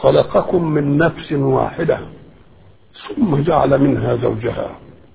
خلقكم من نفس واحدة ثم جعل منها زوجها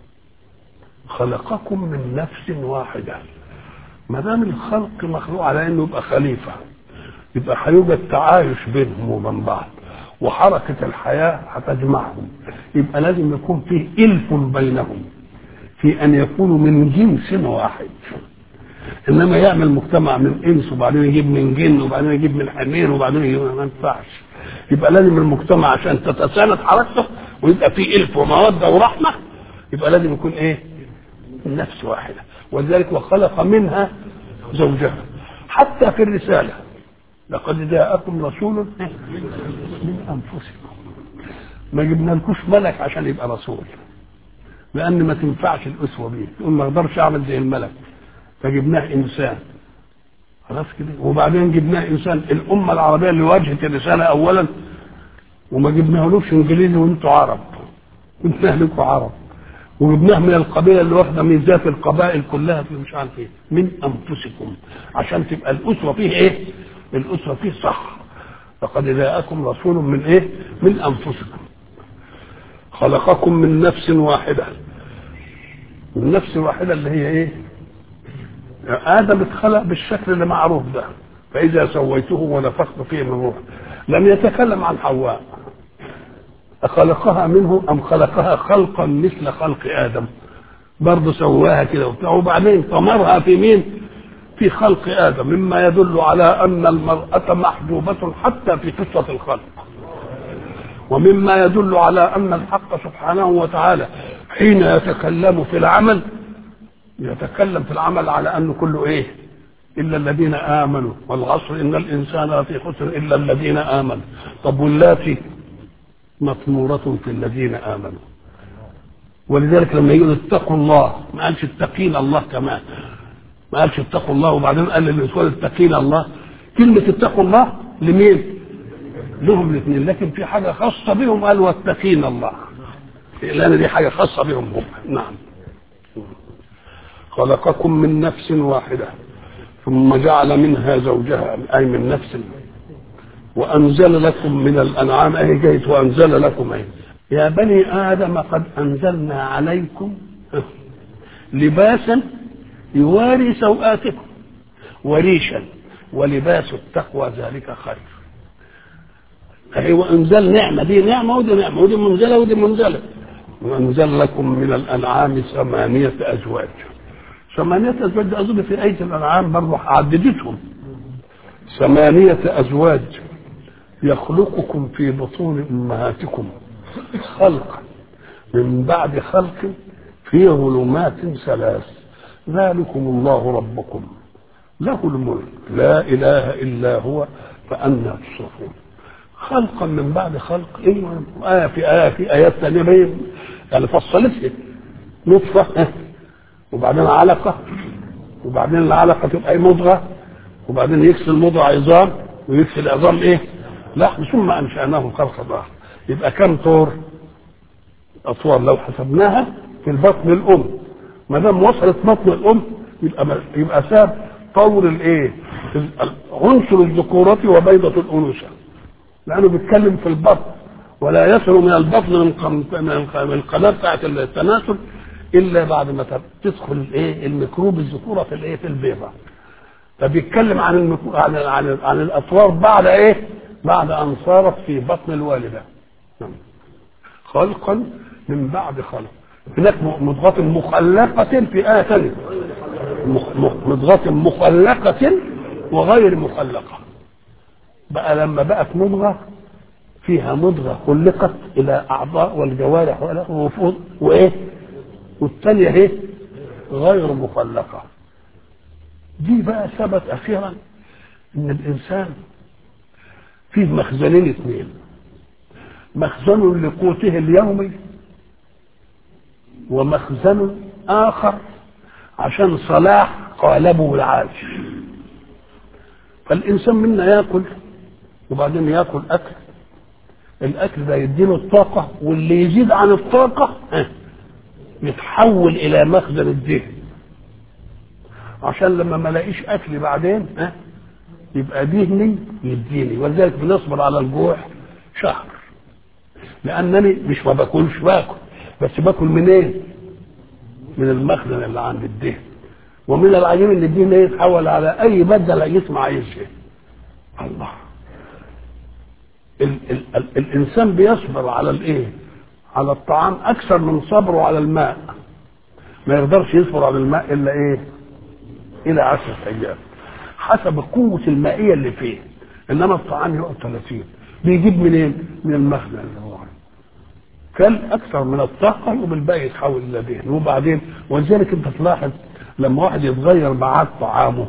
خلقكم من نفس واحدة ما دام الخلق مخلوق على انه يبقى خليفة يبقى هيوجد تعايش بينهم وبين بعض وحركة الحياة هتجمعهم يبقى لازم يكون فيه ألف بينهم في أن يكونوا من جنس واحد إنما يعمل مجتمع من إنس وبعدين يجيب من جن وبعدين يجيب من حمير وبعدين يجيب ما ينفعش يبقى لازم المجتمع عشان تتساند حركته ويبقى فيه ألف ومودة ورحمة يبقى لازم يكون إيه؟ نفس واحدة ولذلك وخلق منها زوجها حتى في الرسالة لقد جاءكم رسول من انفسكم ما جبنالكوش ملك عشان يبقى رسول لان ما تنفعش الاسوه بيه تقول ما اقدرش اعمل زي الملك فجبناه انسان خلاص كده وبعدين جبناه انسان الامه العربيه اللي واجهت الرساله اولا وما جبناهولوش انجليزي وانتوا عرب كنتوا لكم عرب وجبناه من القبيله اللي واخده ميزات القبائل كلها في مش عارف ايه من انفسكم عشان تبقى الاسوه فيه ايه؟ الاسره فيه صح لقد جاءكم رسول من ايه من انفسكم خلقكم من نفس واحده النفس الواحده اللي هي ايه ادم اتخلق بالشكل اللي معروف ده فاذا سويته ونفخت فيه من روح لم يتكلم عن حواء أخلقها منه أم خلقها خلقا مثل خلق آدم برضه سواها كده وبتاع وبعدين طمرها في مين؟ في خلق ادم مما يدل على ان المراه محجوبه حتى في قصه الخلق ومما يدل على ان الحق سبحانه وتعالى حين يتكلم في العمل يتكلم في العمل على انه كله ايه الا الذين امنوا والعصر ان الانسان لفي خسر الا الذين امنوا طب واللاتي مطمورة في الذين امنوا ولذلك لما يقول اتقوا الله ما قالش اتقين الله كمان ما قالش اتقوا الله وبعدين قال للرسول اتقين الله كلمة اتقوا الله لمين؟ لهم الاثنين لكن في حاجة خاصة بهم قال واتقين الله لأن دي حاجة خاصة بهم هم نعم خلقكم من نفس واحدة ثم جعل منها زوجها أي من نفس وأنزل لكم من الأنعام أي جيت وأنزل لكم أي يا بني آدم قد أنزلنا عليكم لباسا يواري سوآتكم وريشا ولباس التقوى ذلك خير أي وأنزل نعمة دي نعمة ودي نعمة ودي منزلة ودي منزلة وأنزل لكم من الأنعام ثمانية أزواج ثمانية أزواج دي أظن في آية الأنعام برضه عددتهم ثمانية أزواج يخلقكم في بطون أمهاتكم خلقا من بعد خلق في ظلمات ثلاث ذلكم الله ربكم له الملك لا اله الا هو فأنا تصرفون خلقا من بعد خلق ايه آية في آية في آيات ثانية يعني فصلت نطفة وبعدين علقة وبعدين العلقة تبقى مضغة وبعدين يكسر المضغة عظام ويكسر العظام ايه؟ لحم ثم أنشأناه خلقا آخر يبقى كم طور؟ أطوار لو حسبناها في البطن الأم ما دام وصلت بطن الام يبقى يبقى ساب طور الايه؟ عنصر الذكورة وبيضة الأنوثة لأنه بيتكلم في البطن ولا يصل من البطن من من القناة بتاعت التناسل إلا بعد ما تدخل الايه؟ الميكروب الذكورة في الايه؟ في البيضة فبيتكلم عن المكو... عن عن, عن الأطوار بعد ايه؟ بعد أن صارت في بطن الوالدة خلقا من بعد خلق هناك مضغة مخلقة في آية ثانية مضغة مخلقة وغير مخلقة بقى لما بقت مضغة فيها مضغة خلقت إلى أعضاء والجوارح والوفود وإيه؟ والثانية إيه؟ غير مخلقة دي بقى ثبت أخيرا إن الإنسان فيه مخزنين اثنين مخزن لقوته اليومي ومخزن آخر عشان صلاح قالبه العايش فالإنسان منا ياكل وبعدين ياكل أكل الأكل ده يديله الطاقة واللي يزيد عن الطاقة يتحول إلى مخزن الذهن عشان لما ما الاقيش أكل بعدين يبقى ذهني يديني ولذلك بنصبر على الجوع شهر لانني مش ما باكلش باكل بس باكل من ايه من المخزن اللي عند الدهن ومن العجيب ان الدين يتحول على اي ماده لا جسم عايزها الله ال ال ال الانسان بيصبر على الايه على الطعام اكثر من صبره على الماء ما يقدرش يصبر على الماء الا ايه الى عشرة ايام حسب قوة المائية اللي فيه انما الطعام يقعد 30 بيجيب منين؟ من المخزن اللي هو عنده كان اكثر من الطاقة وبالباقي يتحول الى دهن وبعدين ولذلك انت تلاحظ لما واحد يتغير معاه طعامه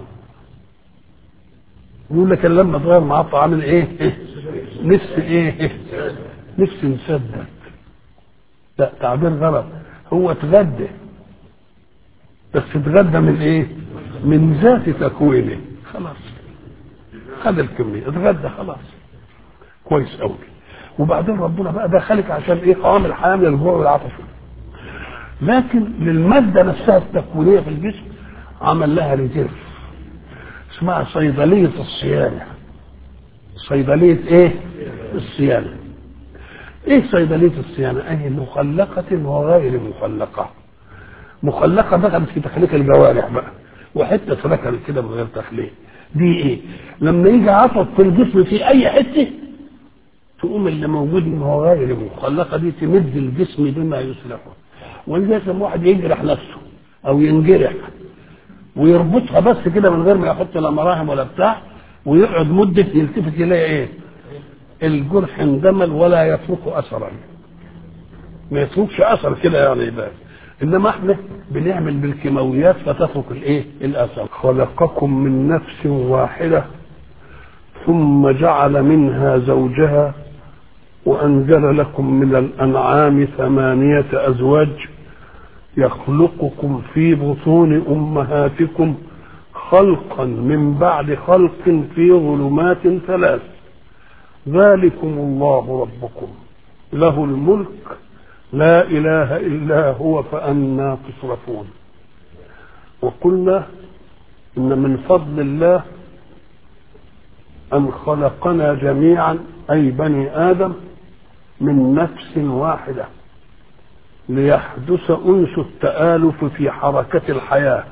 يقول لك لما اتغير معاه طعام الايه؟ نفس ايه؟ نفس مسدد لا تعبير غلط هو اتغدى بس اتغدى من ايه؟ من ذات تكوينه خلاص خد الكمية اتغدى خلاص كويس قوي وبعدين ربنا بقى دخلك عشان ايه قوام الحياة من الجوع والعطش لكن للمادة نفسها التكوينية في الجسم عمل لها ريزيرف اسمها صيدلية الصيانة صيدلية ايه؟ الصيانة ايه صيدلية الصيانة؟ اي مخلقة وغير مخلقة مخلقة دخلت في تخليق الجوارح بقى وحتة اتركنت كده من غير تخليق دي ايه؟ لما يجي عطب في الجسم في اي حتة تقوم اللي موجود من هو غير مخلقة دي تمد الجسم بما يصلحه ولذلك لما واحد يجرح نفسه او ينجرح ويربطها بس كده من غير ما يحط لا مراهم ولا بتاع ويقعد مدة يلتفت يلاقي ايه؟ الجرح اندمل ولا يترك اثرا ما يتركش اثر كده يعني يبقى انما احنا بنعمل بالكيماويات فتترك الايه؟ الاثر خلقكم من نفس واحده ثم جعل منها زوجها وانزل لكم من الانعام ثمانيه ازواج يخلقكم في بطون امهاتكم خلقا من بعد خلق في ظلمات ثلاث ذلكم الله ربكم له الملك لا اله الا هو فانى تصرفون وقلنا ان من فضل الله ان خلقنا جميعا اي بني ادم من نفس واحده ليحدث انس التالف في حركه الحياه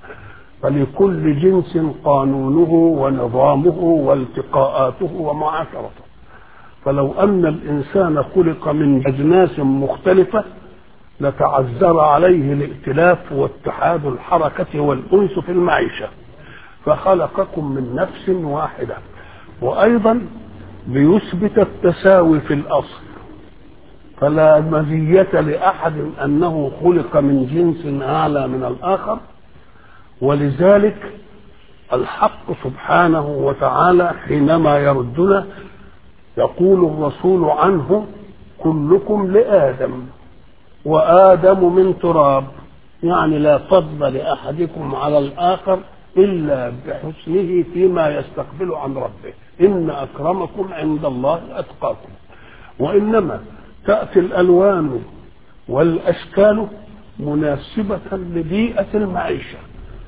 فلكل جنس قانونه ونظامه والتقاءاته ومعاشرته فلو ان الانسان خلق من اجناس مختلفه لتعذر عليه الائتلاف واتحاد الحركه والانس في المعيشه فخلقكم من نفس واحده وايضا ليثبت التساوي في الاصل فلا مزيه لاحد انه خلق من جنس اعلى من الاخر ولذلك الحق سبحانه وتعالى حينما يردنا يقول الرسول عنه كلكم لآدم وآدم من تراب يعني لا فضل لأحدكم على الآخر إلا بحسنه فيما يستقبل عن ربه إن أكرمكم عند الله أتقاكم وإنما تأتي الألوان والأشكال مناسبة لبيئة المعيشة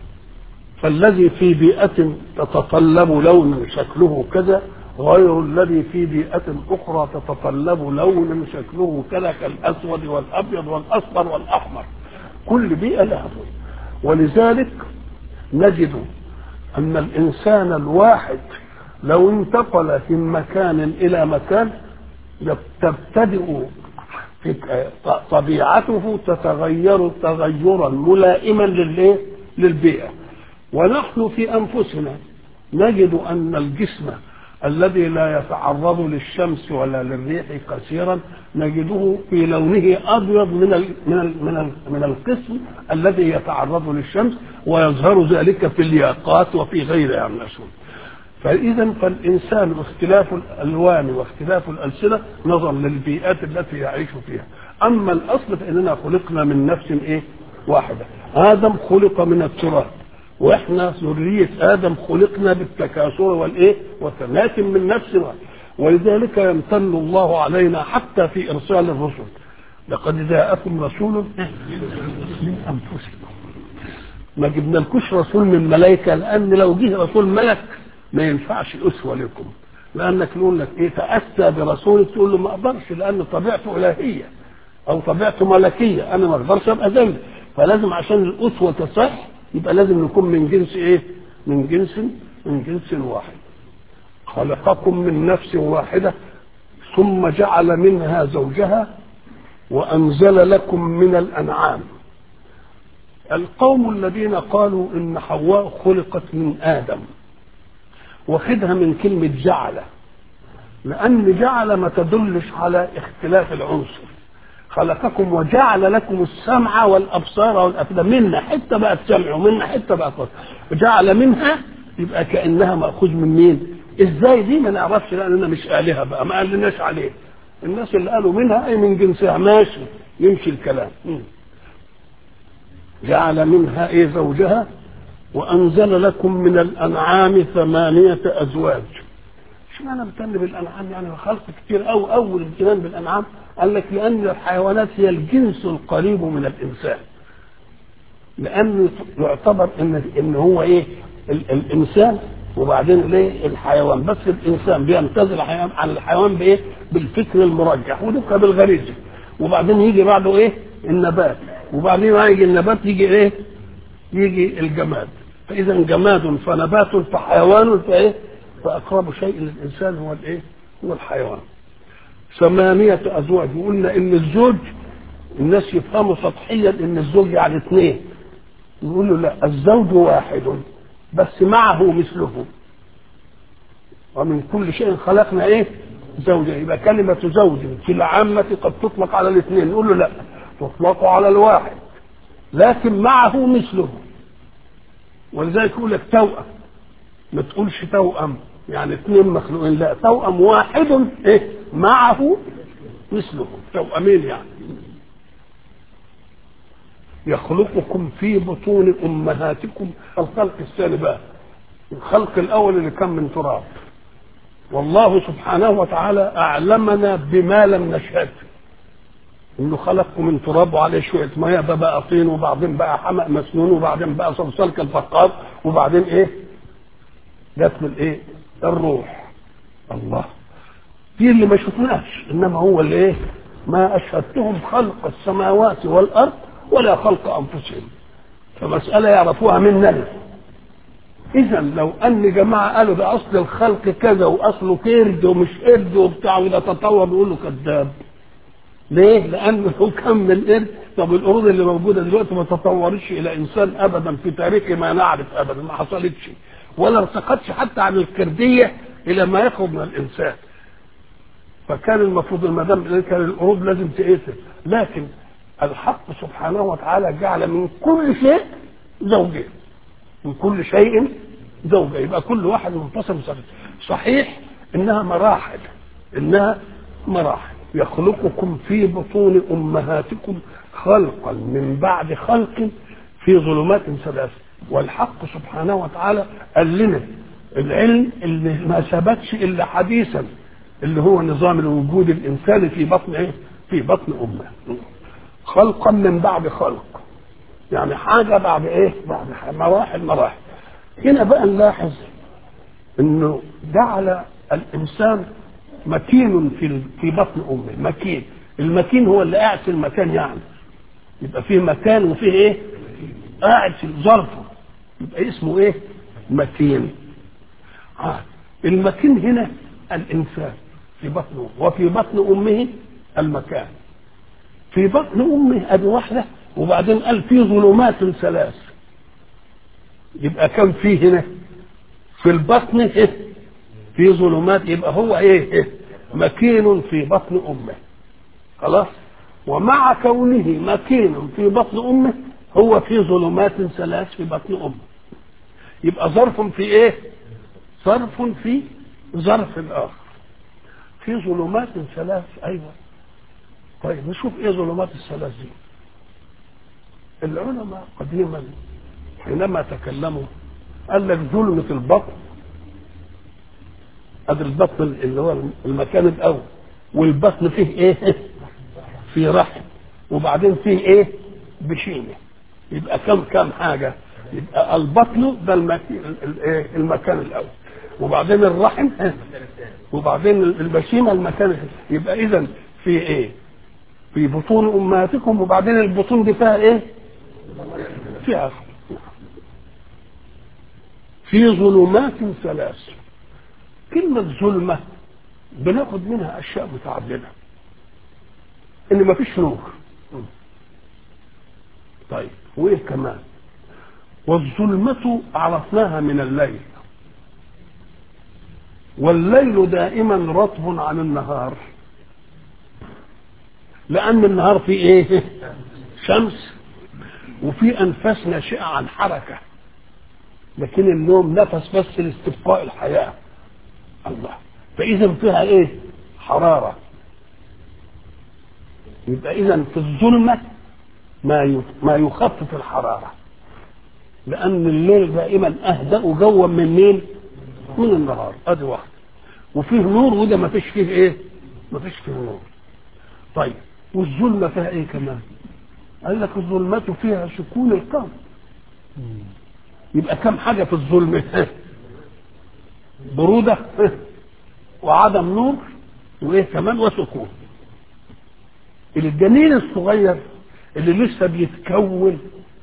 فالذي في بيئة تتطلب لون شكله كذا غير الذي في بيئة أخرى تتطلب لون شكله كذا كالأسود والأبيض والأصفر والأحمر كل بيئة لها ولذلك نجد أن الإنسان الواحد لو انتقل من مكان إلى مكان تبتدئ في طبيعته تتغير تغيرا ملائما للايه؟ للبيئة ونحن في أنفسنا نجد أن الجسم الذي لا يتعرض للشمس ولا للريح كثيرا نجده في لونه ابيض من ال من ال من ال من القسم الذي يتعرض للشمس ويظهر ذلك في الياقات وفي غيرها من الاشياء. فاذا فالانسان اختلاف الالوان واختلاف الالسنه نظرا للبيئات التي يعيش فيها. اما الاصل فاننا خلقنا من نفس ايه؟ واحده. ادم خلق من التراب واحنا ذرية ادم خلقنا بالتكاثر والايه والتماثل من نفس واحد ولذلك يمتن الله علينا حتى في ارسال الرسل لقد جاءكم رسول من انفسكم ما جبنالكوش رسول من ملائكه لان لو جه رسول ملك ما ينفعش اسوه لكم لانك نقول لك ايه تاسى برسولك تقول له ما اقدرش لان طبيعته الهيه او طبيعته ملكيه انا ما اقدرش ابقى ذنب فلازم عشان الاسوه تصح يبقى لازم نكون من جنس ايه؟ من جنس من جنس واحد خلقكم من نفس واحده ثم جعل منها زوجها وانزل لكم من الانعام القوم الذين قالوا ان حواء خلقت من ادم واخدها من كلمه جعل لان جعل ما تدلش على اختلاف العنصر خلقكم وجعل لكم السمع والابصار والافئده منا حته بقت سمع ومنا حته بقت بصر جعل منها يبقى كانها ماخوذ من مين؟ ازاي دي ما نعرفش لاننا مش الهه بقى ما قالناش عليه الناس اللي قالوا منها اي من جنسها ماشي يمشي الكلام م. جعل منها ايه زوجها وانزل لكم من الانعام ثمانيه ازواج اشمعنى امتن بالانعام يعني خلق كتير قوي اول امتنان بالانعام قال لك لان الحيوانات هي الجنس القريب من الانسان لانه يعتبر ان ان هو ايه ال الانسان وبعدين ليه الحيوان بس الانسان بيمتاز الحيوان عن الحيوان بايه بالفكر المرجح ودك بالغريزه وبعدين يجي بعده ايه النبات وبعدين ما يجي النبات يجي ايه يجي الجماد فاذا جماد فنبات فحيوان فايه فاقرب شيء للانسان هو الايه هو الحيوان ثمانية أزواج وقلنا إن الزوج الناس يفهموا سطحيا إن الزوج يعني اثنين نقول له لا الزوج واحد بس معه مثله ومن كل شيء خلقنا ايه زوجة يبقى كلمة زوج في العامة قد تطلق على الاثنين نقول له لا تطلق على الواحد لكن معه مثله ولذلك يقول لك توأم ما تقولش توأم يعني اثنين مخلوقين لا توأم واحد ايه معه مثله توأمين يعني يخلقكم في بطون امهاتكم الخلق الثاني بقى الخلق الاول اللي كان من تراب والله سبحانه وتعالى اعلمنا بما لم نشهد انه خلقكم من تراب وعليه شويه ميه ده بقى طين وبعدين بقى حمأ مسنون وبعدين بقى صلصال كالفقار وبعدين ايه جت من ايه الروح الله دي اللي ما شفناش انما هو اللي ايه ما اشهدتهم خلق السماوات والارض ولا خلق انفسهم فمساله يعرفوها مننا اذا لو ان جماعه قالوا ده اصل الخلق كذا واصله كرد ومش قرد وبتاع وده تطور بيقول له كذاب ليه؟ لانه لو كان من قرد طب القرود اللي موجوده دلوقتي ما تطورش الى انسان ابدا في تاريخ ما نعرف ابدا ما حصلتش ولا ارتقتش حتى عن الكرديه الى ما يخرج من الانسان فكان المفروض المدام كان القرود لازم تقتل لكن الحق سبحانه وتعالى جعل من كل شيء زوجين من كل شيء زوجة يبقى كل واحد منفصل صحيح انها مراحل انها مراحل يخلقكم في بطون امهاتكم خلقا من بعد خلق في ظلمات ثلاث والحق سبحانه وتعالى قال لنا العلم اللي ما ثبتش الا حديثا اللي هو نظام الوجود الانساني في بطن ايه؟ في بطن امه خلقا من بعد خلق يعني حاجه بعد ايه؟ بعد مراحل مراحل هنا بقى نلاحظ انه جعل الانسان مكين في في بطن امه مكين المكين هو اللي قاعد في المكان يعني يبقى فيه مكان وفيه ايه؟ قاعد في ظرفه يبقى اسمه ايه؟ مكين آه. المكين هنا الانسان في بطنه وفي بطن امه المكان في بطن امه ادي واحده وبعدين قال في ظلمات ثلاث يبقى كم فيه هنا في البطن إيه؟ في ظلمات يبقى هو ايه, إيه؟ مكين في بطن امه خلاص ومع كونه مكين في بطن امه هو في ظلمات ثلاث في بطن امه يبقى ظرف في ايه ظرف في ظرف اخر في ظلمات ثلاث ايوه طيب نشوف ايه ظلمات الثلاث دي العلماء قديما حينما تكلموا قال لك ظلمة البطن ادي البطن اللي هو المكان الاول والبطن فيه ايه في رحم وبعدين فيه ايه بشيمه يبقى كم كم حاجه يبقى البطن ده المكان, المكان الاول وبعدين الرحم وبعدين البشيمه المكان يبقى اذا في ايه في بطون امهاتكم وبعدين البطون دي فيها ايه فيها في ظلمات ثلاث كلمة ظلمة بناخد منها أشياء متعددة إن مفيش نور طيب وإيه كمان والظلمة عرفناها من الليل والليل دائما رطب عن النهار لأن النهار فيه إيه؟ شمس وفي أنفاس ناشئة عن حركة لكن النوم نفس بس لاستبقاء الحياة الله فإذا فيها إيه؟ حرارة يبقى إذا في الظلمة ما ما يخفف الحرارة لأن الليل دائما أهدأ جوا من مين؟ من النهار أدي واحدة وفيه نور وده ما فيش فيه إيه؟ ما فيش فيه نور طيب والظلمة فيها إيه كمان؟ قال لك الظلمة فيها سكون القلب يبقى كم حاجة في الظلمة برودة وعدم نور وإيه كمان وسكون الجنين الصغير اللي لسه بيتكون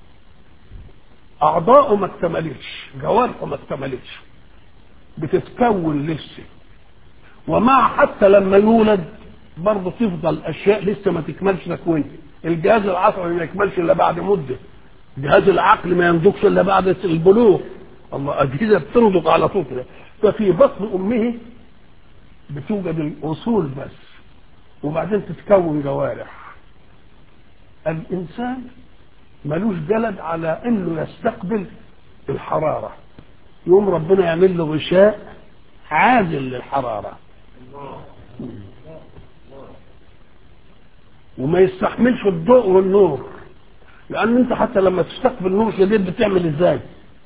أعضاؤه ما اكتملتش جوارحه ما اكتملتش بتتكون لسه ومع حتى لما يولد برضه تفضل أشياء لسه ما تكملش تكوينها الجهاز العصبي ما يكملش إلا بعد مدة جهاز العقل ما ينضجش إلا بعد البلوغ الله أجهزة بتنضج على طول كده ففي بطن أمه بتوجد الأصول بس وبعدين تتكون جوارح الإنسان ملوش جلد على انه يستقبل الحراره يوم ربنا يعمل له غشاء عازل للحراره وما يستحملش الضوء والنور لان انت حتى لما تستقبل نور شديد بتعمل ازاي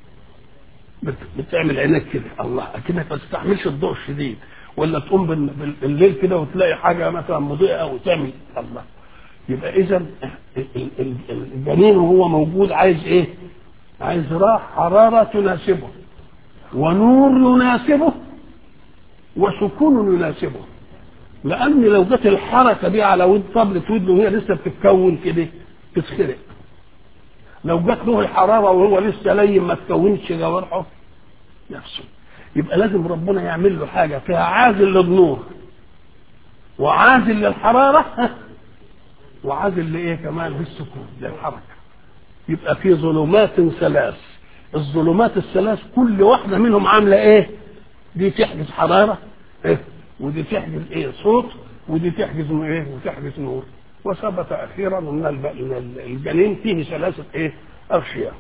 بتعمل عينك كده الله اكنك ما تستحملش الضوء الشديد ولا تقوم بالليل كده وتلاقي حاجه مثلا مضيئه وتعمل الله يبقى اذا الجنين وهو موجود عايز ايه عايز راح حرارة تناسبه ونور يناسبه وسكون يناسبه لان لو جت الحركة دي على ود طبلة ودنه وهي لسه بتتكون كده تتخرق لو جت له الحرارة وهو لسه لين ما تكونش جوارحه نفسه يبقى لازم ربنا يعمل له حاجة فيها عازل للنور وعازل للحرارة وعازل لايه كمان للسكون للحركه يبقى في ظلمات ثلاث الظلمات الثلاث كل واحده منهم عامله ايه دي تحجز حراره إيه؟ ودي تحجز ايه صوت ودي تحجز ايه وتحجز نور وثبت اخيرا ان الجنين فيه ثلاثه ايه اشياء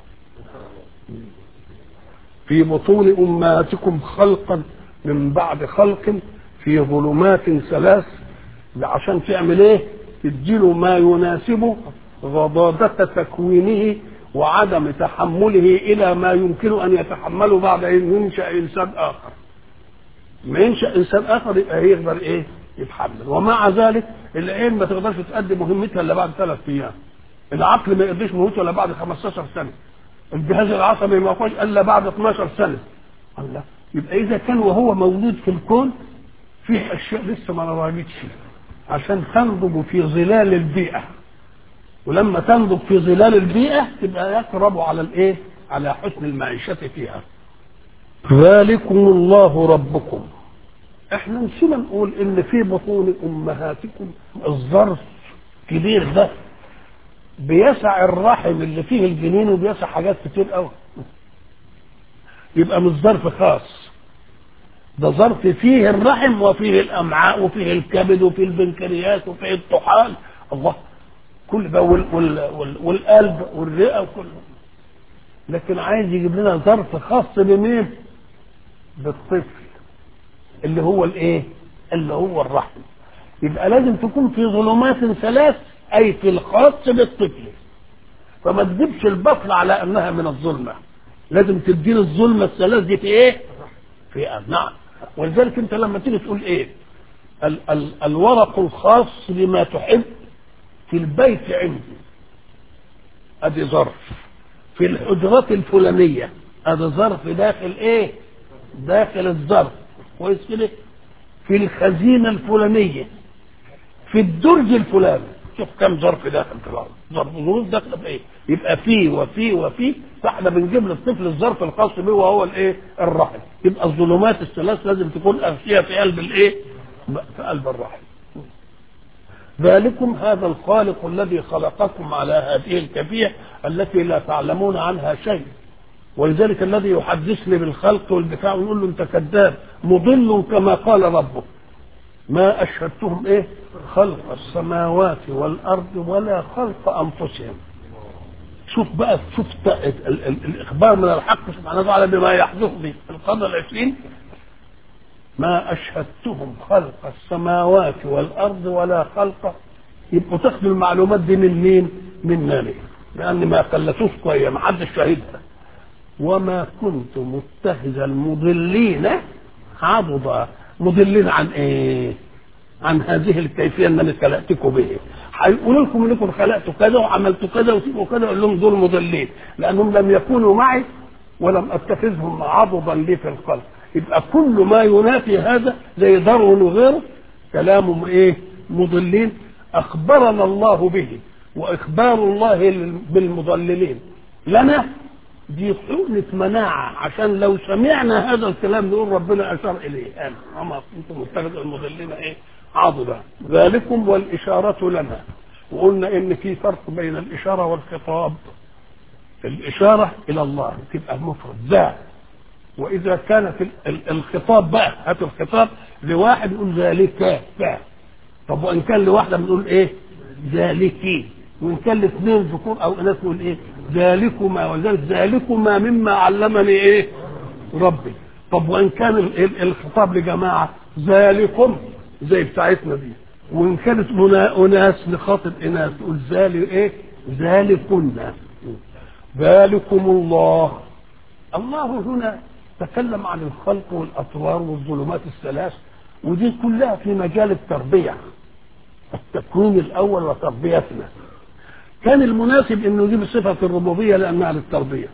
في بطون امهاتكم خلقا من بعد خلق في ظلمات ثلاث عشان تعمل ايه تديله ما يناسبه غضاضة تكوينه وعدم تحمله إلى ما يمكن أن يتحمله بعد أن ينشأ إنسان آخر ما ينشأ إنسان آخر يبقى يقدر إيه يتحمل ومع ذلك العين ما تقدرش تؤدي مهمتها إلا بعد ثلاث أيام العقل ما يقدرش مهمته إلا بعد 15 سنة الجهاز العصبي ما يقوش إلا بعد 12 سنة الله يبقى إذا كان وهو مولود في الكون فيه أشياء لسه ما نراجتش عشان تنضج في ظلال البيئة ولما تنضج في ظلال البيئة تبقى يقرب على الايه على حسن المعيشة فيها ذلكم الله ربكم احنا نسينا نقول ان في بطون امهاتكم الظرف كبير ده بيسع الرحم اللي فيه الجنين وبيسع حاجات كتير قوي يبقى مش ظرف خاص ده ظرف فيه الرحم وفيه الامعاء وفيه الكبد وفيه البنكرياس وفيه الطحال الله كل ده وال وال وال والقلب والرئه وكل لكن عايز يجيب لنا ظرف خاص بمين؟ بالطفل اللي هو الايه؟ اللي هو الرحم يبقى لازم تكون في ظلمات ثلاث اي في الخاص بالطفل فما تجيبش البطل على انها من الظلمه لازم تديني الظلمه الثلاث دي في ايه؟ في أم. نعم ولذلك انت لما تيجي تقول ايه ال ال الورق الخاص لما تحب في البيت عندي ادي ظرف في الحجرات الفلانيه ادي ظرف داخل ايه داخل الظرف كويس كده في الخزينه الفلانيه في الدرج الفلاني شوف كم ظرف داخل في الارض ظرف ظروف داخله في ايه يبقى في وفي وفي فاحنا بنجيب للطفل الظرف الخاص به وهو الايه الرحم يبقى الظلمات الثلاث لازم تكون اغشيه في قلب الايه في قلب الرحم ذلكم هذا الخالق الذي خلقكم على هذه الكفيه التي لا تعلمون عنها شيء ولذلك الذي يحدثني بالخلق والبتاع ويقول له انت كذاب مضل كما قال ربك ما اشهدتهم ايه خلق السماوات والارض ولا خلق انفسهم شوف بقى شوف ال- ال- ال- الاخبار من الحق سبحانه وتعالى بما يحدث في القرن العشرين ما اشهدتهم خلق السماوات والارض ولا خلق يبقوا تاخدوا المعلومات دي من مين؟ مننا ليه؟ لان ما خلتوش كويس ما حدش شاهدها وما كنت متخذ المضلين عضدا مضلين عن ايه؟ عن هذه الكيفيه ان انا خلقتكم به هيقولوا لكم انكم خلقتوا كذا وعملتوا كذا وسيبوا كذا اقول لهم دول مضلين لانهم لم يكونوا معي ولم اتخذهم عضدا لي في الخلق يبقى كل ما ينافي هذا زي دارون وغيره كلام ايه مضلين اخبرنا الله به واخبار الله بالمضللين لنا دي حقنة مناعة عشان لو سمعنا هذا الكلام نقول ربنا أشار إليه قال وما كنتم متخذ المضلين إيه عضدا ذلكم والإشارة لنا وقلنا إن في فرق بين الإشارة والخطاب الإشارة إلى الله تبقى مفرد ذا وإذا كانت ال- ال- الخطاب بقى هات الخطاب لواحد يقول ذلك ذا طب وإن كان لواحدة بنقول إيه ذلك وإن كان لاثنين ذكور أو إناث نقول إيه ذلكما وذلك ذلكما مما علمني إيه ربي طب وإن كان ال- ال- الخطاب لجماعة ذلكم زي بتاعتنا دي وإن كانت منا- أناس لخاطب إناث تقول ذلك إيه ذلكن ذلكم الله الله هنا تكلم عن الخلق والأطوار والظلمات الثلاث ودي كلها في مجال التربية التكوين الأول وتربيتنا كان المناسب انه يجيب صفة الربوبية لأنها للتربية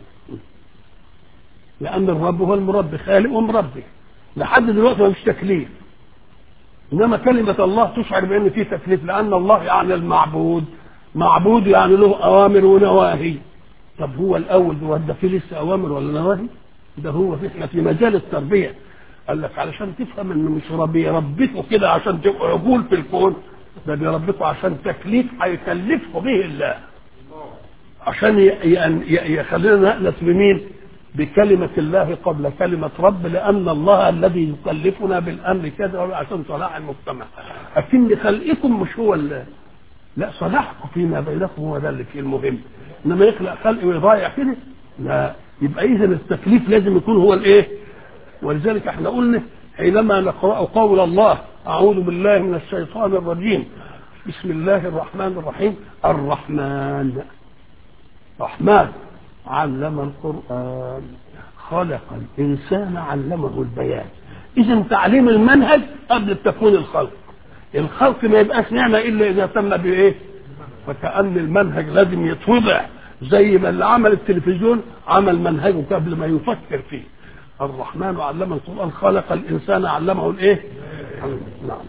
لأن الرب هو المربي خالق ومربي لحد دلوقتي ما فيش تكليف إنما كلمة الله تشعر بأن في تكليف لأن الله يعني المعبود معبود يعني له أوامر ونواهي طب هو الأول ده ده في لسه أوامر ولا نواهي ده هو في احنا في مجال التربية قال لك علشان تفهم انه مش ربي يربيكوا كده عشان تبقوا عقول في الكون ده بيربيكوا عشان تكليف هيكلفكم به الله عشان ي- ي- ي- يخلينا نأنس بمين؟ بكلمة الله قبل كلمة رب لأن الله الذي يكلفنا بالأمر كذا عشان صلاح المجتمع لكن خلقكم مش هو اللي لا صلاحكم فيما بينكم هو ده اللي فيه المهم انما يخلق خلق ويضيع كده لا يبقى اذا التكليف لازم يكون هو الايه ولذلك احنا قلنا حينما نقرا قول الله اعوذ بالله من الشيطان الرجيم بسم الله الرحمن الرحيم الرحمن رحمن علم القرآن خلق الإنسان علمه البيان إذا تعليم المنهج قبل تكوين الخلق الخلق ما يبقاش نعمة إلا إذا تم بإيه فكأن المنهج لازم يتوضع زي ما اللي عمل التلفزيون عمل منهجه قبل ما يفكر فيه الرحمن علم القرآن خلق الإنسان علمه الإيه نعم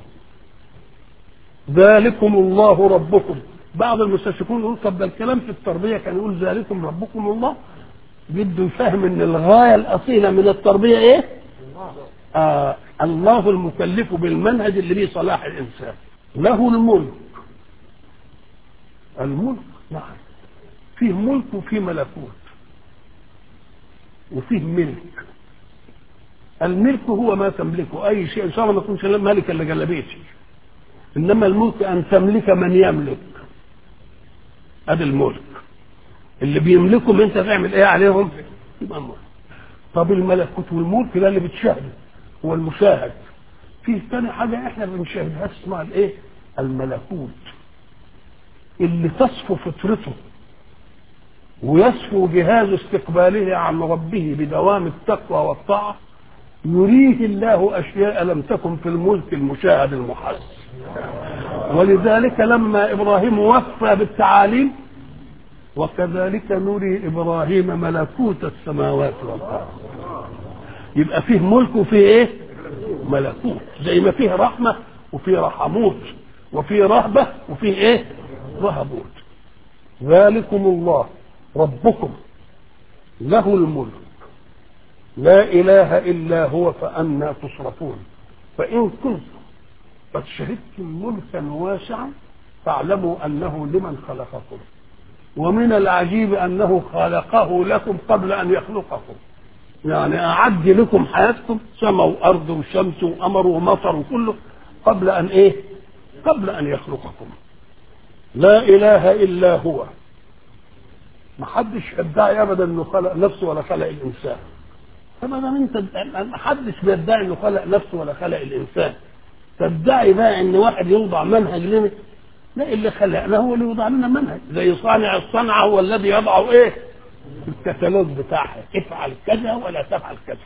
ذلكم الله ربكم بعض المستشرقون يقول طب ده الكلام في التربيه كان يقول ذلكم ربكم الله بده يفهم ان الغايه الاصيله من التربيه ايه؟ آه الله المكلف بالمنهج اللي به صلاح الانسان له الملك الملك نعم فيه ملك وفيه ملكوت وفيه ملك الملك هو ما تملكه اي شيء ان شاء الله ما يكونش مالك الا جلبيتي انما الملك ان تملك من يملك ادي الملك اللي بيملكهم انت تعمل ايه عليهم يبقى الملك طب الملكوت والملك ده اللي بتشاهده هو المشاهد في تاني حاجه احنا ما بنشاهدهاش اسمها الايه الملكوت اللي تصفو فطرته ويصفو جهاز استقباله عن ربه بدوام التقوى والطاعه يريه الله اشياء لم تكن في الملك المشاهد المحس ولذلك لما ابراهيم وفى بالتعاليم وكذلك نري ابراهيم ملكوت السماوات والارض يبقى فيه ملك وفيه ايه ملكوت زي ما فيه رحمه وفيه رحموت وفيه رهبه وفيه ايه رهبوت ذلكم الله ربكم له الملك لا اله الا هو فانى تصرفون فان كنتم قد شهدتم ملكا واسعا فاعلموا انه لمن خلقكم ومن العجيب انه خلقه لكم قبل ان يخلقكم يعني اعد لكم حياتكم سماء وارض وشمس وقمر ومطر وكله قبل ان ايه قبل ان يخلقكم لا اله الا هو ما حدش يدعي ابدا انه خلق نفسه ولا خلق الانسان فما دام انت ما حدش بيدعي انه خلق نفسه ولا خلق الانسان تدعي بقى ان واحد يوضع منهج لنا لا اللي خلقنا هو اللي يوضع لنا منهج زي صانع الصنعه هو الذي يضع ايه الكتالوج بتاعها افعل كذا ولا تفعل كذا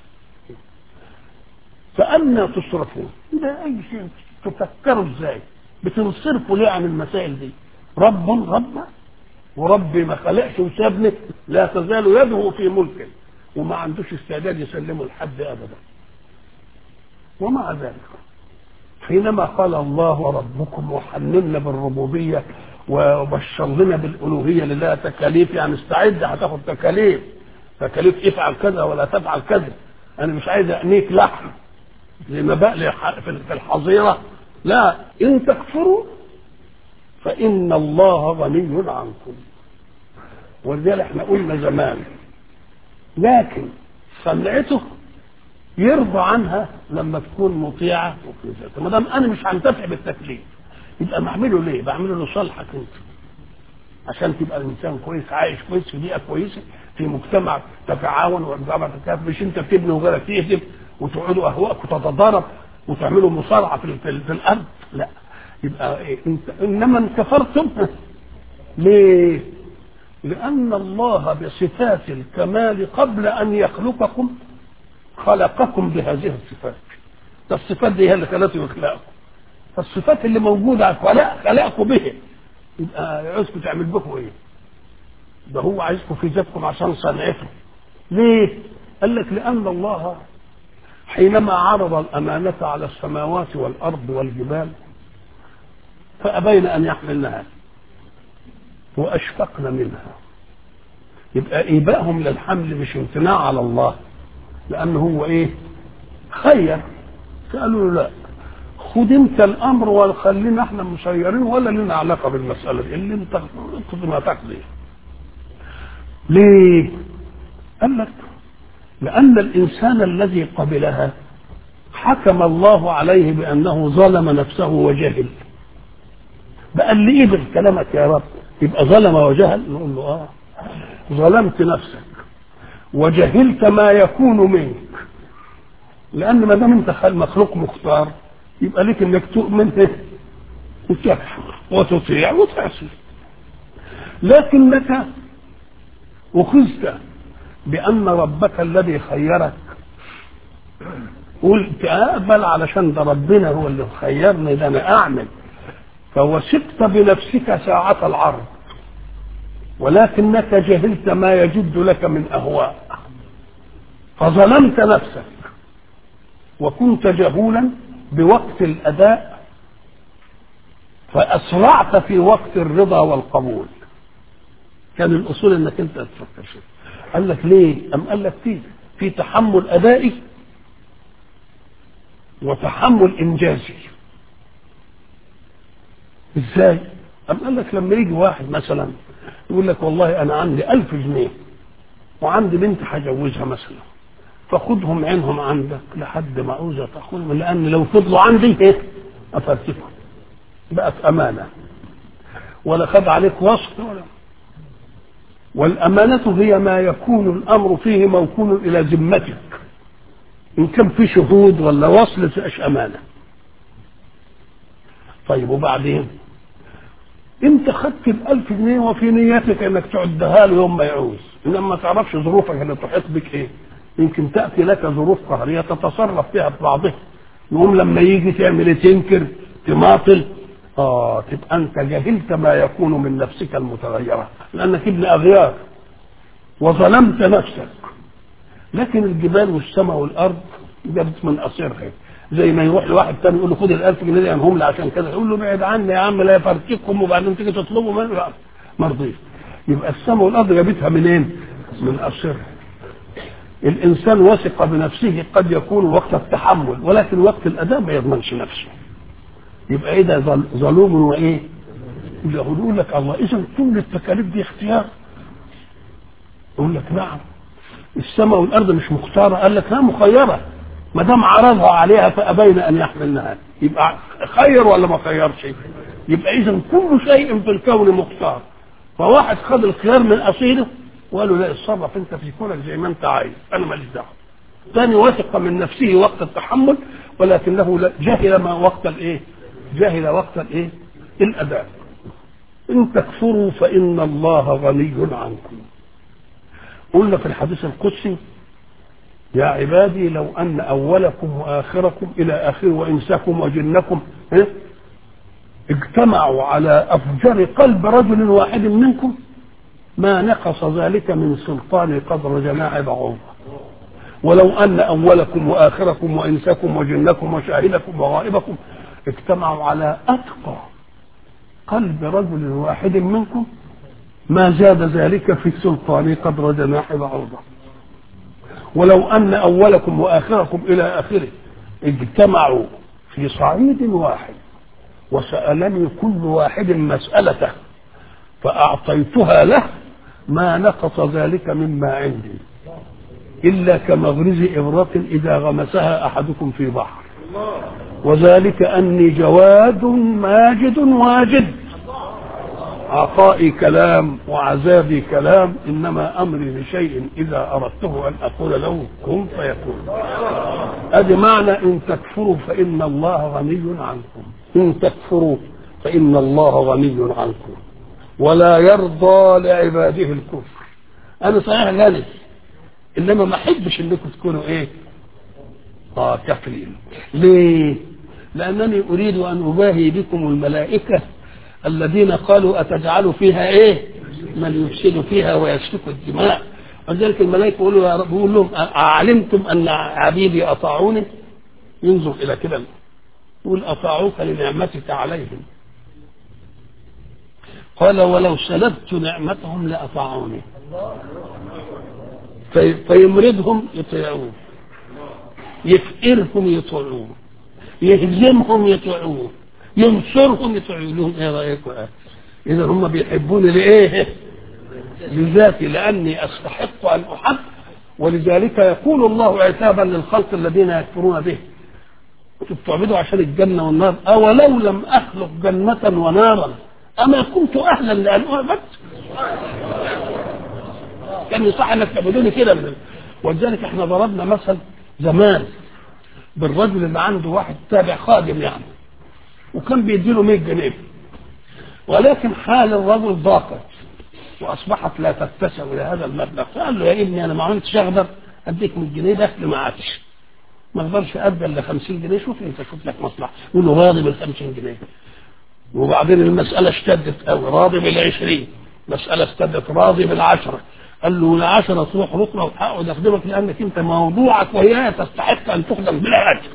فأنا تصرفون ده أي شيء تفكروا ازاي بتنصرفوا ليه عن المسائل دي رب رب وربي ما خلقش وسابني لا تزال يده في ملكه وما عندوش استعداد يسلمه لحد ابدا ومع ذلك حينما قال الله ربكم وحننا بالربوبيه وبشر لنا بالالوهيه لله تكاليف يعني استعد هتاخد تكاليف تكاليف افعل كذا ولا تفعل كذا انا مش عايز انيك لحم زي ما بقلي في الحظيره لا ان تكفروا فان الله غني عنكم ولذلك احنا قلنا زمان لكن صنعته يرضى عنها لما تكون مطيعه وفي ذاته ما دام انا مش هنتفع بالتكليف يبقى بعمله ليه؟ بعمله لصالحك انت عشان تبقى الانسان كويس عايش كويس في بيئه كويسه في مجتمع تتعاون ومجتمع تتكافئ مش انت بتبني وغيرك يهدم وتقعدوا اهواءك وتتضارب وتعملوا مصارعه في, في, في الارض لا يبقى إيه؟ انت انما ان كفرتم ليه؟ لأن الله بصفات الكمال قبل أن يخلقكم خلقكم بهذه الصفات الصفات دي هي اللي خلته يخلقكم فالصفات اللي موجودة خلق خلقكم به يبقى عايزكم تعمل بكم ايه؟ ده هو عايزكم في ذاتكم عشان صنعته ليه؟ قال لك لأن الله حينما عرض الأمانة على السماوات والأرض والجبال فأبين أن يحملنها واشفقن منها يبقى ايبائهم للحمل مش امتناع على الله لانه هو ايه خير قالوا له لا خد انت الامر وخلينا احنا مسيرين ولا لنا علاقه بالمساله دي اللي انت تقضي ما تقضي ليه قال لك لان الانسان الذي قبلها حكم الله عليه بانه ظلم نفسه وجهل بقى اللي قبل كلامك يا رب يبقى ظلم وجهل نقول له اه ظلمت نفسك وجهلت ما يكون منك لان ما دام انت مخلوق مختار يبقى لك انك تؤمن به وتكفر وتطيع وتعصي لكنك اخذت بان ربك الذي خيرك قلت اقبل علشان ده ربنا هو اللي خيرني ده انا اعمل فوثقت بنفسك ساعة العرض ولكنك جهلت ما يجد لك من أهواء فظلمت نفسك وكنت جهولا بوقت الأداء فأسرعت في وقت الرضا والقبول كان الأصول أنك أنت تفكر شيء قال لك ليه؟ أم قال لك في في تحمل أدائي وتحمل إنجازي ازاي؟ أم قال لك لما يجي واحد مثلا يقول لك والله أنا عندي ألف جنيه وعندي بنت هجوزها مثلا فخدهم عينهم عندك لحد ما عاوزة تاخذهم لأن لو فضلوا عندي إيه؟ أفرتكم بقت أمانة ولا خد عليك وصف ولا والأمانة هي ما يكون الأمر فيه موكول إلى ذمتك إن كان في شهود ولا وصل تبقاش أمانة طيب وبعدين انت خدت الألف جنيه وفي نيتك انك تعدها له يوم ما يعوز انما ما تعرفش ظروفك اللي تحيط بك ايه يمكن تاتي لك ظروف قهريه تتصرف فيها ببعضها يقوم لما يجي تعمل ايه تنكر تماطل اه تبقى انت جهلت ما يكون من نفسك المتغيره لانك ابن اغيار وظلمت نفسك لكن الجبال والسماء والارض جابت من قصيرها زي ما يروح لواحد تاني يقول له خد ال 1000 جنيه دي انهم لي عشان كذا يقول له ابعد عني يا عم لا يفرتكم وبعدين تيجي تطلبوا منه ما رضيش يبقى السماء والارض جابتها منين؟ من قصيرها الانسان وثق بنفسه قد يكون وقت التحمل ولكن وقت الاداء ما يضمنش نفسه يبقى ايه ده ظلوم وايه؟ يقول لك الله اذا كل التكاليف دي اختيار يقول لك نعم السماء والارض مش مختاره قال لك لا مخيره ما دام عرضها عليها فابين ان يحملنها يبقى خير ولا ما خيرش يبقى اذا كل شيء في الكون مختار فواحد خد الخيار من اصيله وقال له لا اتصرف انت في كونك زي ما انت عايز انا ماليش دعوه ثاني وثق من نفسه وقت التحمل ولكنه جهل ما وقت الايه جهل وقت الايه الاداء ان تكفروا فان الله غني عنكم قلنا في الحديث القدسي يا عبادي لو ان اولكم واخركم الى اخره وانساكم وجنكم إيه؟ اجتمعوا على افجر قلب رجل واحد منكم ما نقص ذلك من سلطان قدر جماع بعوضه ولو ان اولكم واخركم وانساكم وجنكم وشاهدكم وغائبكم اجتمعوا على اتقى قلب رجل واحد منكم ما زاد ذلك في سلطان قدر جناح بعوضه ولو ان اولكم واخركم الى اخره اجتمعوا في صعيد واحد وسالني كل واحد مسالته فاعطيتها له ما نقص ذلك مما عندي الا كمغرز ابره اذا غمسها احدكم في بحر وذلك اني جواد ماجد واجد عطائي كلام وعذابي كلام انما امري لشيء اذا اردته ان اقول له كن فيكون ادي معنى ان تكفروا فان الله غني عنكم ان تكفروا فان الله غني عنكم ولا يرضى لعباده الكفر انا صحيح غني انما ما احبش انكم تكونوا ايه اه كافرين ليه لانني اريد ان اباهي بكم الملائكه الذين قالوا أتجعل فيها إيه؟ من يفسد فيها ويسفك الدماء ولذلك الملائكة يقولوا يا رب يقول لهم أعلمتم أن عبيدي أطاعوني؟ ينظر إلى كده يقول أطاعوك لنعمتك عليهم قال ولو سلبت نعمتهم لأطاعوني في فيمرضهم يطيعون يفقرهم يطيعون يهزمهم يطيعون ينصرهم يطيعوا لهم ايه رايكم اذا هم بيحبوني لايه لذاتي لاني استحق ان احب ولذلك يقول الله عتابا للخلق الذين يكفرون به انتم بتعبدوا عشان الجنه والنار اولو لم اخلق جنه ونارا اما كنت اهلا لان اعبد كان يصح انك تعبدوني كده من ولذلك احنا ضربنا مثل زمان بالرجل اللي عنده واحد تابع خادم يعني وكان بيديله 100 جنيه ولكن حال الرجل ضاقت واصبحت لا تتسع الى هذا المبلغ فقال له يا ابني انا ما عملتش اقدر اديك 100 جنيه دخل ما عادش ما اقدرش ادى الا 50 جنيه شوف انت شوف لك مصلحه يقول له راضي بال 50 جنيه وبعدين المساله اشتدت قوي راضي بال 20 مساله اشتدت راضي بالعشره قال له العشرة تروح بكره وتحقق اخدمك لانك انت موضوعك وهي تستحق ان تخدم بلا اجر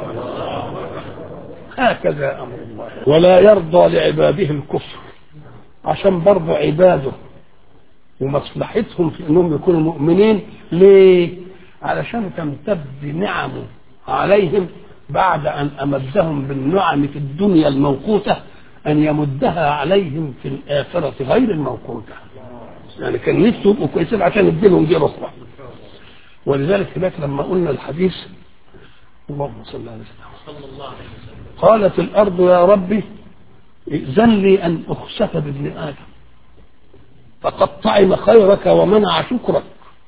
هكذا امر الله ولا يرضى لعباده الكفر عشان برضه عباده ومصلحتهم في انهم يكونوا مؤمنين ليه؟ علشان تمتد نعمه عليهم بعد ان امدهم بالنعم في الدنيا الموقوته ان يمدها عليهم في الاخره غير الموقوته. يعني كان نفسه يبقوا كويسين عشان يديلهم دي اخرى. ولذلك هناك لما قلنا الحديث اللهم صل على سيدنا قالت الارض يا ربي ائذن لي ان اخسف بابن ادم فقد طعم خيرك ومنع شكرك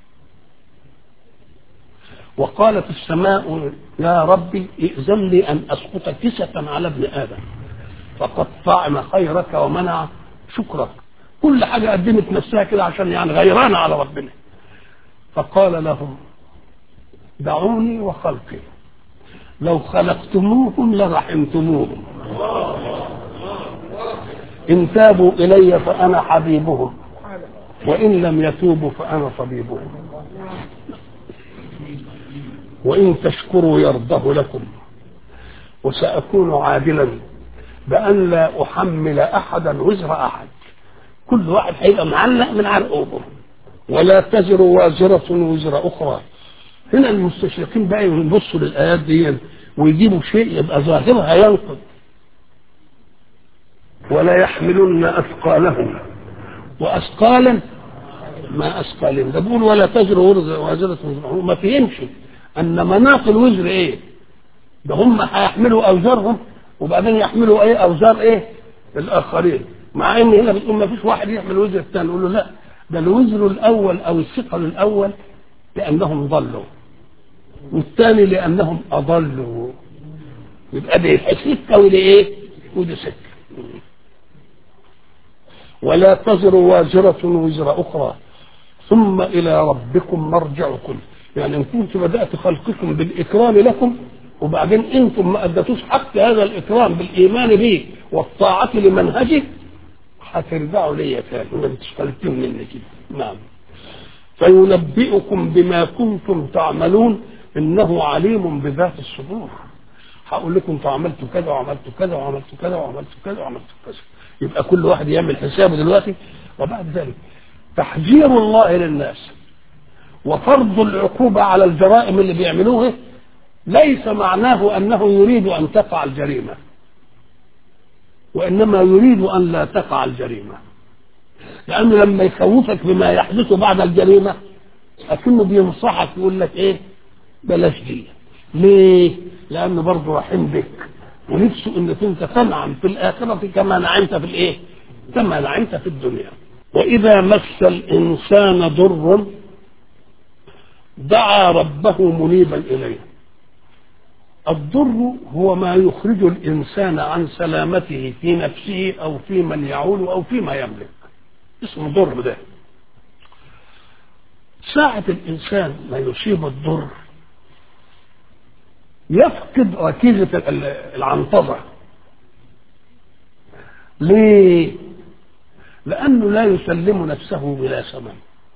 وقالت السماء يا ربي ائذن لي ان اسقط كسفا على ابن ادم فقد طعم خيرك ومنع شكرك كل حاجه قدمت نفسها كده عشان يعني غيرانه على ربنا فقال لهم دعوني وخلقي لو خلقتموهم لرحمتموهم إن تابوا إلي فأنا حبيبهم وإن لم يتوبوا فأنا طبيبهم وإن تشكروا يرضه لكم وسأكون عادلا بأن لا أحمل أحدا وزر أحد كل واحد هيبقى معلق من عرقوبه ولا تزر وازرة وزر أخرى هنا المستشرقين بقى يبصوا للآيات دي ويجيبوا شيء يبقى ظاهرها ينقض ولا يحملن أثقالهم وأثقالا ما أثقالهم ده بيقول ولا تزر وازرة وزر ما فهمش أن مناط الوزر إيه ده هم هيحملوا أوزارهم وبعدين يحملوا إيه أوزار إيه الآخرين مع ان هنا بتقول ما فيش واحد يحمل وزر الثاني نقول له لا ده الوزر الاول او الثقل الاول لانهم ضلوا والثاني لانهم اضلوا يبقى ده سكه ودي ايه؟ ودي سكه ولا تزر وازرة وزر أخرى ثم إلى ربكم مرجعكم يعني إن كنت بدأت خلقكم بالإكرام لكم وبعدين أنتم ما أديتوش حق هذا الإكرام بالإيمان به والطاعة لمنهجه هترجعوا ليا تاني ما بتشتغلتوا مني كده نعم فينبئكم بما كنتم تعملون انه عليم بذات الصدور هقول لكم انتوا عملتوا كذا وعملتوا كذا وعملتوا كذا وعملتوا كذا وعملتوا كذا يبقى كل واحد يعمل حسابه دلوقتي وبعد ذلك تحذير الله للناس وفرض العقوبة على الجرائم اللي بيعملوها ليس معناه أنه يريد أن تقع الجريمة وإنما يريد أن لا تقع الجريمة لأنه لما يخوفك بما يحدث بعد الجريمة أكنه بينصحك يقول لك إيه بلاش دي ليه؟ لأنه برضه رحيم بك ونفسه إنك أنت تنعم في الآخرة كما نعمت في الإيه؟ كما نعمت في الدنيا وإذا مس الإنسان ضر دعا ربه منيبا إليه الضر هو ما يخرج الإنسان عن سلامته في نفسه أو في من يعول أو فيما يملك اسمه ضر ده ساعة الإنسان ما يصيب الضر يفقد ركيزة العنطزة ليه؟ لأنه لا يسلم نفسه بلا ثمن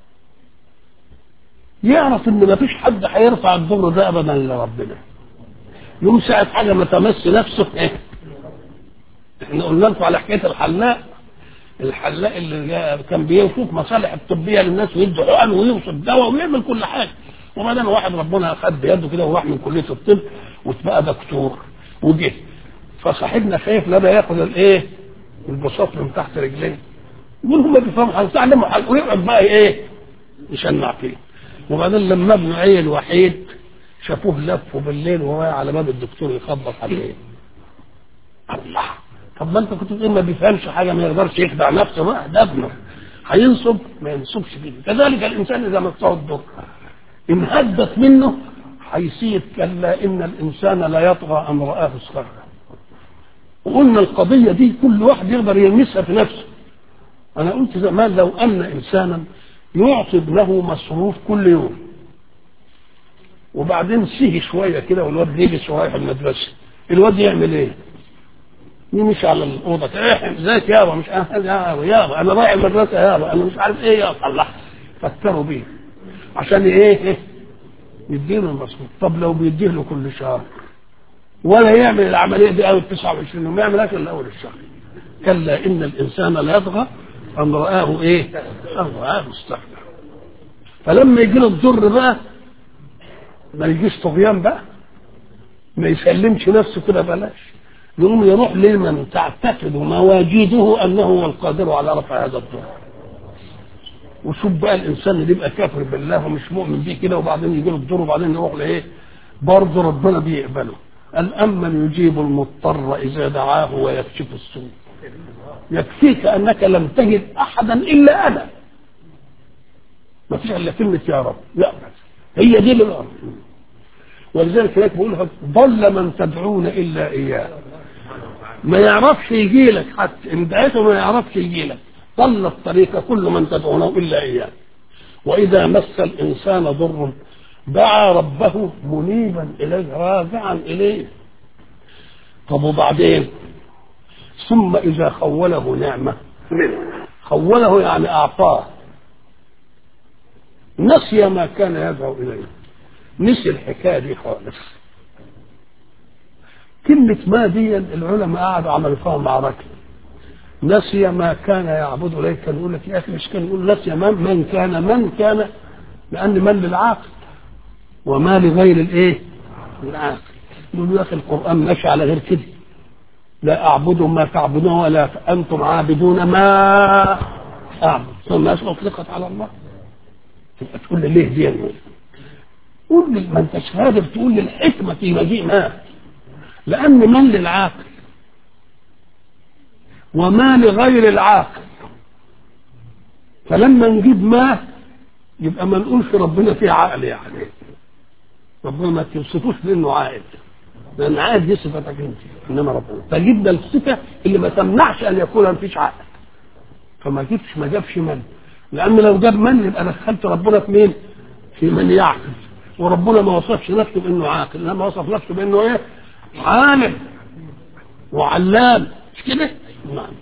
يعرف ان ما فيش حد هيرفع الضر ده ابدا لربنا يوم ساعة حاجة ما تمس نفسه ايه احنا قلنا لكم على حكاية الحلاق الحلاق اللي كان بيشوف مصالح الطبية للناس ويدي حقن ويوصف دواء ويعمل كل حاجة وبعدين واحد ربنا خد بيده كده وراح من كلية الطب واتبقى دكتور وجه فصاحبنا خايف لا ده ياخد الايه البساط من تحت رجليه يقول هم بيفهموا حاجه تعلموا حاجه ويقعد بقى ايه يشنع فيه وبعدين لما ابنه عيل وحيد شافوه لفه بالليل وهو على باب الدكتور يخبط عليه الله طب ما انت كنت بتقول ما بيفهمش حاجه ما يقدرش يخدع نفسه بقى ده ابنه هينصب ما ينصبش فيه كذلك الانسان اذا مسه الضر ان هدت منه حيثية كلا ان الانسان لا يطغى ان رآه استغنى وقلنا القضية دي كل واحد يقدر يلمسها في نفسه انا قلت زمان لو ان انسانا يعطي ابنه مصروف كل يوم وبعدين سيه شويه كده والواد يجلس رايح المدرسه الواد يعمل ايه؟ يمشي على الاوضه ايه ازيك يابا مش يابا يابا انا رايح المدرسه يابا انا مش عارف ايه يابا الله فكروا بيه عشان ايه ايه يديله المصروف طب لو بيديه له كل شهر ولا يعمل العمليه دي اول 29 يوم ما يعملهاش الا اول الشهر كلا ان الانسان لا يطغى ان رآه ايه؟ ان رآه استغنى فلما يجي له الضر بقى ما يجيش طغيان بقى ما يسلمش نفسه كده بلاش يقوم يروح لمن تعتقد مواجيده انه هو القادر على رفع هذا الضر وشوف بقى الانسان اللي يبقى كافر بالله ومش مؤمن بيه كده وبعدين يجي له الضر وبعدين يروح لايه؟ برضه ربنا بيقبله قال امن يجيب المضطر اذا دعاه ويكشف السوء يكفيك انك لم تجد احدا الا انا ما فيش الا كلمه يا رب لا هي دي اللي ولذلك هناك بيقول ضل من تدعون الا اياه ما يعرفش يجي لك حتى ان دعيته ما يعرفش يجي لك ضل الطريق كل من تدعونه الا اياه واذا مس الانسان ضر دعا ربه منيبا اليه راجعا اليه طب وبعدين ثم اذا خوله نعمه خوله يعني اعطاه نسي ما كان يدعو اليه نسي الحكايه دي خالص كلمة ما دي العلماء قعدوا عملوا فيها معركة نسي ما كان يعبد إليه كان يقول لك يا أخي مش كان يقول نسي من من كان من كان لأن من للعاقل وما لغير الإيه؟ العاقل يقول يا أخي القرآن ماشي على غير كده لا أعبد ما تعبدون ولا أنتم عابدون ما أعبد ثم أطلقت على الله تبقى تقول لي ليه دي يعني قول لي ما انتش قادر تقول لي الحكمة في مجيء ما لأن من للعاقل وما لغير العاقل فلما نجيب ما يبقى ما نقولش ربنا فيه عقل يعني ربنا ما توصفوش بانه عاقل لان عاقل دي صفتك انت انما ربنا فجبنا الصفه اللي ما تمنعش ان يكون ما فيش عقل فما جبش ما جابش من لان لو جاب من يبقى دخلت ربنا في مين؟ في من يعقل وربنا ما وصفش نفسه بانه عاقل انما وصف نفسه بانه ايه؟ عالم وعلام مش كده؟ نعم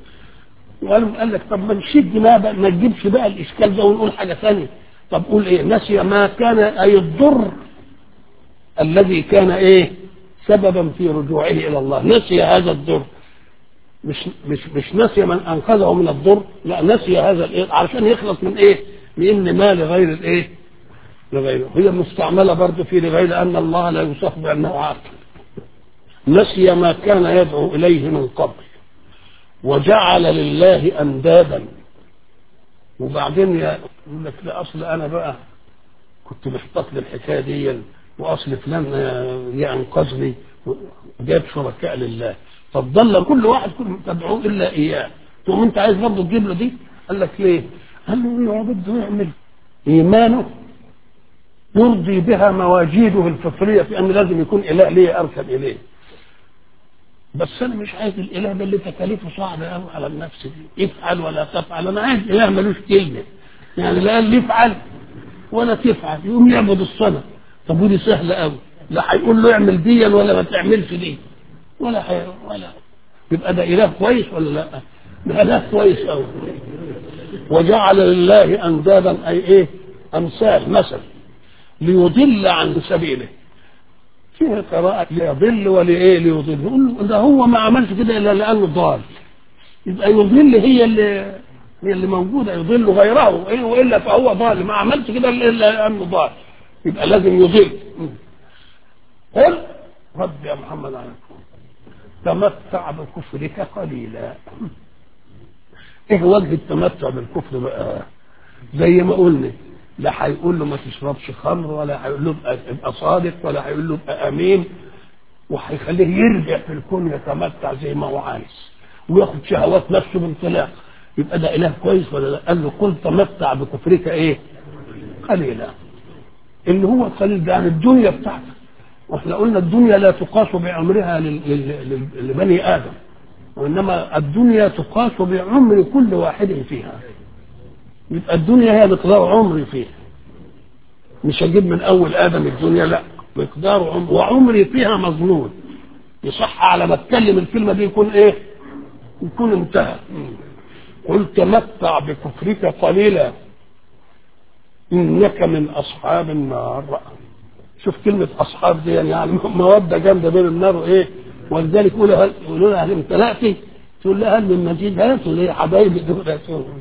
وقال قال لك طب ما نشد ما بقى ما تجيبش بقى الاشكال ده ونقول حاجه ثانيه طب قول ايه نسي ما كان اي الضر الذي كان ايه سببا في رجوعه الى الله نسي هذا الضر مش مش مش نسي من انقذه من الضر لا نسي هذا الايه علشان يخلص من ايه لان ما لغير الايه لغيره هي مستعمله برضه في لغير لان الله لا يوصف بانه عاقل نسي ما كان يدعو اليه من قبل وجعل لله اندادا وبعدين يقول لك لا اصل انا بقى كنت محتاط للحكايه دي واصل فلان ينقذني جاب شركاء لله فضل كل واحد كل تدعوه الا اياه تقوم انت عايز برضه تجيب له دي قال لك ليه؟ قال له هو بده يعمل ايمانه يرضي بها مواجيده الفطريه في ان لازم يكون اله ليه اركب اليه بس انا مش عايز الاله ده اللي تكاليفه صعبه قوي على النفس دي افعل ولا تفعل انا عايز اله ملوش كلمه يعني لا قال لي افعل ولا تفعل يقوم يعبد الصنم طب ودي سهله قوي لا هيقول له اعمل دي ولا ما تعملش دي ولا حي... ولا يبقى ده اله كويس ولا لا؟ ده اله كويس قوي وجعل لله اندادا اي ايه؟ امثال مثل ليضل عن سبيله فيها قراءة ليضل ولإيه ليضل يقول له ده هو ما عملش كده إلا لأنه ضال يبقى يضل هي اللي هي اللي موجودة يضل غيره إيه وإلا فهو ضال ما عملش كده إلا لأنه ضال يبقى لازم يضل قل رد يا محمد عليكم تمتع بكفرك قليلا ايه وجه التمتع بالكفر بقى زي ما قلنا لا هيقول له ما تشربش خمر ولا هيقول له ابقى صادق ولا هيقول له ابقى امين وهيخليه يرجع في الكون يتمتع زي ما هو عايز وياخد شهوات نفسه بانطلاق يبقى ده اله كويس ولا لا؟ قال له قل تمتع بكفرك ايه؟ قليلا اللي هو القليل ده يعني الدنيا بتاعتك واحنا قلنا الدنيا لا تقاس بعمرها لبني ادم وانما الدنيا تقاس بعمر كل واحد فيها يبقى الدنيا هي مقدار عمري فيها مش هجيب من اول ادم الدنيا لا مقدار عمر وعمري فيها مظنون يصح على ما اتكلم الكلمه دي يكون ايه يكون انتهى قل تمتع بكفرك قليلا انك من اصحاب النار شوف كلمة أصحاب دي يعني مودة جامدة بين النار وإيه ولذلك يقولوا لها هل امتلأتي تقول لها هل من مزيد هاتوا ليه حبايبي دول